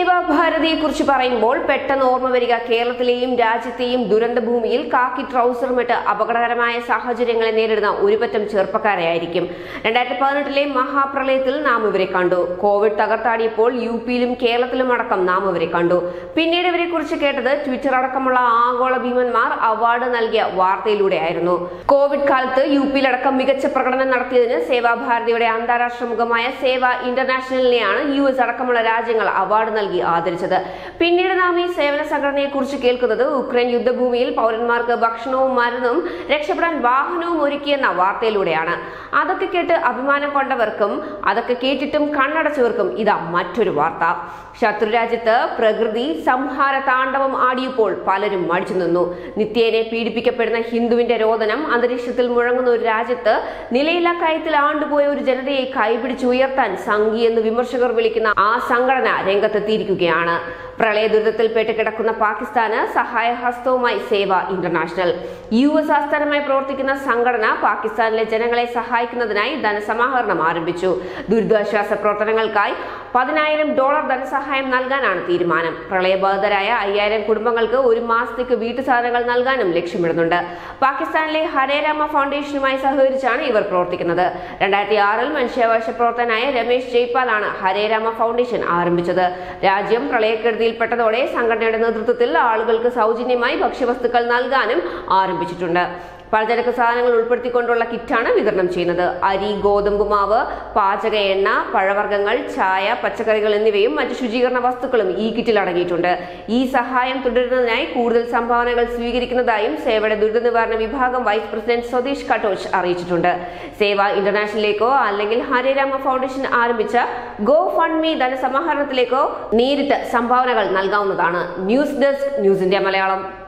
സേവാഭാരതിയെ കുറിച്ച് പറയുമ്പോൾ പെട്ടെന്ന് ഓർമ്മ വരിക കേരളത്തിലെയും രാജ്യത്തെയും ദുരന്ത ഭൂമിയിൽ കാക്കി ട്രൗസറുമിട്ട് അപകടകരമായ സാഹചര്യങ്ങളെ നേരിടുന്ന ഒരുപറ്റം ചെറുപ്പക്കാരെയായിരിക്കും രണ്ടായിരത്തി പതിനെട്ടിലെ മഹാപ്രളയത്തിൽ നാം ഇവരെ കണ്ടു കോവിഡ് തകർത്താടിയപ്പോൾ യു പിയിലും കേരളത്തിലും അടക്കം നാം ഇവരെ കണ്ടു പിന്നീട് ഇവരെ കുറിച്ച് കേട്ടത് ട്വിറ്റർ അടക്കമുള്ള ആഗോള ഭീമന്മാർ അവാർഡ് നൽകിയ വാർത്തയിലൂടെയായിരുന്നു കോവിഡ് കാലത്ത് യു പിയിലടക്കം മികച്ച പ്രകടനം നടത്തിയതിന് സേവാഭാരതിയുടെ അന്താരാഷ്ട്ര മുഖമായ സേവ ഇന്റർനാഷണലിനെയാണ് യു എസ് അടക്കമുള്ള രാജ്യങ്ങൾ അവാർഡ് നൽകി ആദരിച്ചത് പിന്നീട് നാം ഈ സേവന സംഘടനയെ കുറിച്ച് കേൾക്കുന്നത് ഉക്രൈൻ യുദ്ധഭൂമിയിൽ പൗരന്മാർക്ക് ഭക്ഷണവും മരുന്നും രക്ഷപ്പെടാൻ വാഹനവും ഒരുക്കിയെന്ന വാർത്തയിലൂടെയാണ് അതൊക്കെ കേട്ട് അഭിമാനം കൊണ്ടവർക്കും അതൊക്കെ കേട്ടിട്ടും കണ്ണടച്ചവർക്കും ഇതാ മറ്റൊരു വാർത്ത ശത്രുരാജ്യത്ത് പ്രകൃതി സംഹാര താണ്ഡവം ആടിയപ്പോൾ പലരും മടിച്ചു നിന്നു നിത്യേനെ പീഡിപ്പിക്കപ്പെടുന്ന ഹിന്ദുവിന്റെ രോദനം അന്തരീക്ഷത്തിൽ മുഴങ്ങുന്ന ഒരു രാജ്യത്ത് നിലയില്ലാ കയത്തിൽ ആണ്ടുപോയ ഒരു ജനതയെ കൈപിടിച്ചുയർത്താൻ സംഘി എന്ന് വിമർശകർ വിളിക്കുന്ന ആ സംഘടന രംഗത്തെത്തിയിരിക്കുകയാണ് പ്രളയ ദുരിതത്തിൽപ്പെട്ട് കിടക്കുന്ന പാകിസ്ഥാന് സഹായഹസ്തവുമായി സേവ ഇന്റർനാഷണൽ യു എസ് ആസ്ഥാനമായി പ്രവർത്തിക്കുന്ന സംഘടന പാകിസ്ഥാനിലെ ജനങ്ങളെ സഹായിക്കുന്നതിനായി ധനസമാഹരണം ആരംഭിച്ചു ദുരിതാശ്വാസ പ്രവർത്തനങ്ങൾക്കായി പതിനായിരം ഡോളർ ധനസഹായം നൽകാനാണ് തീരുമാനം പ്രളയബാധിതരായ അയ്യായിരം കുടുംബങ്ങൾക്ക് ഒരു മാസത്തേക്ക് വീട്ടു സാധനങ്ങൾ നൽകാനും ലക്ഷ്യമിടുന്നുണ്ട് പാകിസ്ഥാനിലെ ഹരേരാമ ഫൗണ്ടേഷനുമായി സഹകരിച്ചാണ് ഇവർ പ്രവർത്തിക്കുന്നത് രണ്ടായിരത്തി ആറിൽ മനുഷ്യാവകാശ പ്രവർത്തനായ രമേശ് ജയ്പാലാണ് ഹരേരാമ ഫൗണ്ടേഷൻ ആരംഭിച്ചത് രാജ്യം പ്രളയക്കെടുതിയിൽപ്പെട്ടതോടെ സംഘടനയുടെ നേതൃത്വത്തിൽ ആളുകൾക്ക് സൗജന്യമായി ഭക്ഷ്യവസ്തുക്കൾ നൽകാനും ആരംഭിച്ചിട്ടുണ്ട് പലചരക്ക് സാധനങ്ങൾ ഉൾപ്പെടുത്തിക്കൊണ്ടുള്ള കിറ്റാണ് വിതരണം ചെയ്യുന്നത് അരി ഗോതമ്പ് മാവ് പാചക എണ്ണ പഴവർഗ്ഗങ്ങൾ ചായ പച്ചക്കറികൾ എന്നിവയും മറ്റ് ശുചീകരണ വസ്തുക്കളും ഈ കിറ്റിൽ അടങ്ങിയിട്ടുണ്ട് ഈ സഹായം തുടരുന്നതിനായി കൂടുതൽ സംഭാവനകൾ സ്വീകരിക്കുന്നതായും സേവയുടെ ദുരിത നിവാരണ വിഭാഗം വൈസ് പ്രസിഡന്റ് സതീഷ് കട്ടോച്ച് അറിയിച്ചിട്ടുണ്ട് സേവ ഇന്റർനാഷണലിലേക്കോ അല്ലെങ്കിൽ ഹരേരാമ ഫൗണ്ടേഷൻ ആരംഭിച്ച ഗോ ഫണ്ട് മീ ധനസമാഹരണത്തിലേക്കോ നേരിട്ട് സംഭാവനകൾ നൽകാവുന്നതാണ് news desk news India Malayalam